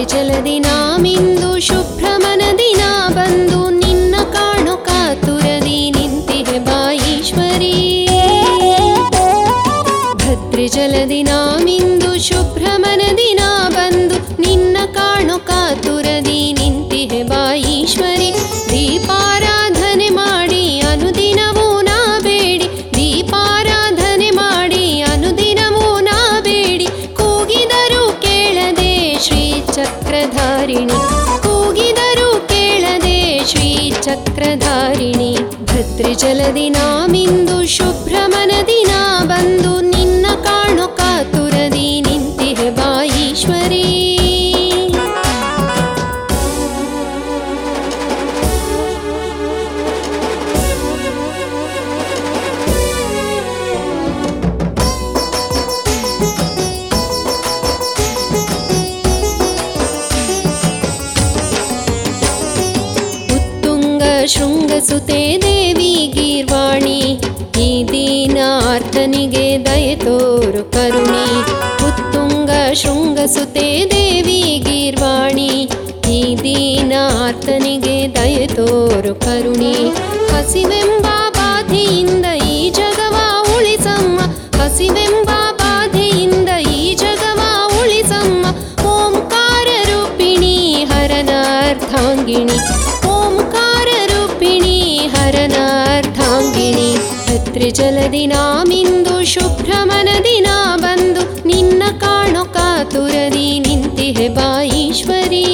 ಭದ್ರಜಲದಿ ನಾಮಿಂದು ಶುಭ್ರಮನದಿ ನಾ ಬಂದು ನಿನ್ನ ಕಾಣು ಕಾತುರದಿ ನಿಂತಿಹೆ ಬಾಯೀಶ್ವರಿ ಭದ್ರಜಲದಿ ನಾಮಿಂದು ಶುಭ್ರಮನದಿ ನಾ ಬಂದು ನಿನ್ನ ಕಾಣು ಕಾತುರದಿ ನಿಂತಿಹೆ ಬಾಯೀಶ್ವರಿ ದೀಪಾರಾಧನೆ ಮಾಡಿ ಅನುದಿನವೂ ನಾ ಬೇಡಿ ದೀಪಾರಾಧನೆ ಮಾಡಿ ಅನುದಿನವೂ ನಾ ಬೇಡಿ ಕೂಗಿದರು ಕೇಳದೆ ಶ್ರೀ ಚಕ್ರಧಾರಿಣಿ ಕೂಗಿದರು ಕೇಳದೆ ಶ್ರೀ ಚಕ್ರಧಾರಿಣಿ ಭದ್ರಜಲದಿ ನಾಮಿಂದು ಶುಭ್ರಮನದಿ ನಾ ಬಂದು ನಿನ್ನ ಕಾಣು ಕಾತುರದಿ ನಿಂತಿಹೆ ಬಾಯೀಶ್ವರಿ ಉತ್ತುಂಗ ಶೃಂಗಸುತೆ ದೇವಿ ಗೀರ್ವಾಣಿ ಈ ದೀನಾರ್ಥನಿಗೆ ದಯೆ ತೋರು ಕರುಣಿ ಉತ್ತುಂಗ ಶೃಂಗಸುತೆ ದೇವಿ ಗೀರ್ವಾಣಿ ಈ ದೀನಾರ್ಥನಿಗೆ ದಯೆ ತೋರು ಕರುಣಿ ಹಸಿವೆಂಬ ಬಾಧೆಯಿಂದ ಈ ಜಗವ ಉಳಿಸಮ್ಮ ಹಸಿವೆಂಬ ಬಾಧೆಯಿಂದ ಈ ಜಗವ ಉಳಿಸಮ್ಮ ಓಂಕಾರ ರೂಪಿಣಿ ಹರನಾರ್ಥಾಂಗಿಣಿ ಓಂಕಾರ ರೂಪಿಣಿ ಹರನಾರ್ಥಾಂಗಿಣಿ ಭದ್ರಜಲದಿ ನಾಮಿಂದು ಶುಭ್ರಮನದಿ ನಾ ಬಂದು ನಿನ್ನ ಕಾಣು ಕಾತುರದಿ ನಿಂತಿಹೆ ಬಾಯೀಶ್ವರಿ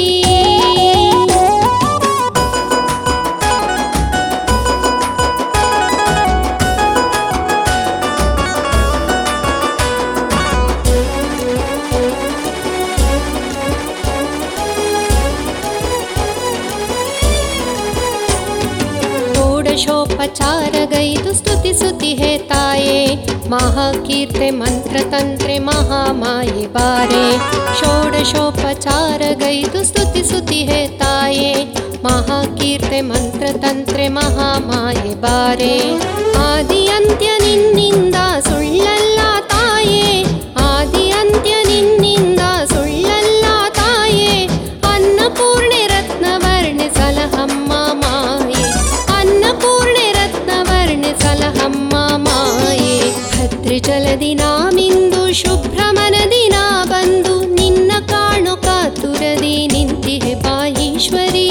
ಷೋಡಶೋಪಚಾರಗೈದು ಸ್ತುತಿಸುತ್ತಿಹೆ ತಾಯೇ ಮಹಾಕೀರ್ತೆ ಮಂತ್ರತಂತ್ರೆ ಮಹಾಮಾಯೆ ಬಾರೆ ಷೋಡಶೋಪಚಾರಗೈದು ಸ್ತುತಿಸುತ್ತಿಹೆ ತಾಯೇ ಮಹಾಕೀರ್ತೆ ಮಂತ್ರತಂತ್ರೆ ಮಹಾಮಾಯೆ ಬಾರೆ ಆದಿ ಅಂತ್ಯ ನಿನ್ನಿಂದ ಸುಳ್ಳಲ್ಲ ತಾಯೇ ಆದಿ ಅಂತ್ಯ ನಿನ್ನಿಂದ ಸುಳ್ಳಲ್ಲ ತಾಯೇ ಅನ್ನಪೂರ್ಣೆ ರತ್ನವರ್ಣೆ ಸಲಹಮ್ಮ ಮಾಯೆ ಅನ್ನಪೂರ್ಣೆ ರತ್ನವರ್ಣೆ ಸಲಹಮ್ಮ ಮಾಯೆ ಭದ್ರಜಲದಿ ನಾಮಿಂದು ಶುಭ್ರಮನದಿ ನಾ ಬಂದು ನಿನ್ನ ಕಾಣು ಕಾತುರದಿ ನಿಂತಿಹೆ ಬಾಯೀಶ್ವರಿ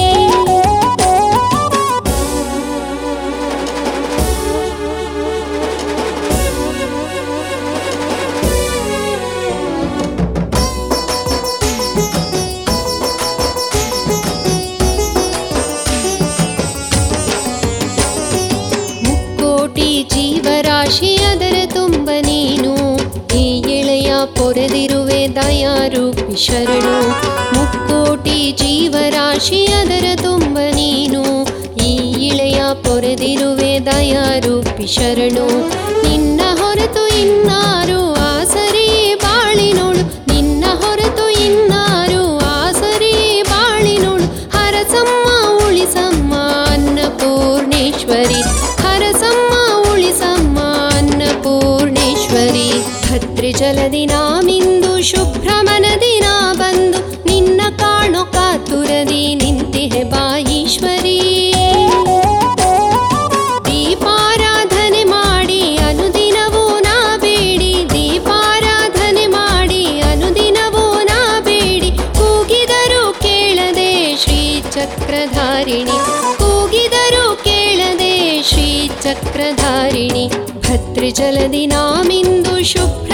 ಮುಕ್ಕೋಟಿ ಜೀವರಾಶಿ ಅದರ ತುಂಬ ನೀನು ಈ ಎಳೆಯ ಪೊರೆದಿರುವೆ ದಯಾರೂಪಿ ಶರಣು ಮುಕ್ಕೋಟಿ ಜೀವರಾಶಿ ಅದರ ತುಂಬ ನೀನು ಈ ಇಳೆಯ ಪೊರೆದಿರುವೆ ದಯಾರೂಪಿ ಶರಣು ನಿನ್ನ ಹೊರತು ಇನ್ನಾರು ಆಸರಿ ಬಾಳಿನೋಳು ನಿನ್ನ ಹೊರತು ಇನ್ನಾರು ಆಸರಿ ಬಾಳಿನೋಳು ಹರಸಮ್ಮ ಉಳಿಸಮ್ಮ ಅನ್ನಪೂರ್ಣೇಶ್ವರಿ ಹರಸಮ್ಮ ಉಳಿಸಮ್ಮ ಅನ್ನಪೂರ್ಣೇಶ್ವರಿ ಭದ್ರಜಲದಿ ನಾಮಿಂದು ಶುಭ್ರಮನದಿ ನಾ ಬಂದು ನಿನ್ನ ಕಾಣು ಕಾತುರದಿ ನಿಂತಿಹೆ ಬಾಯೀಶ್ವರಿ ದೀಪಾರಾಧನೆ ಮಾಡಿ ಅನುದಿನವೂ ನಾ ಬೇಡಿ ದೀಪಾರಾಧನೆ ಮಾಡಿ ಅನುದಿನವೂ ನಾ ಬೇಡಿ ಕೂಗಿದರು ಕೇಳದೆ ಶ್ರೀ ಚಕ್ರಧಾರಿಣಿ ಕೂಗಿದರು ಕೇಳದೆ ಶ್ರೀ ಚಕ್ರಧಾರಿಣಿ ಭದ್ರಜಲದಿ ನಾಮಿಂದು ಶುಭ್ರ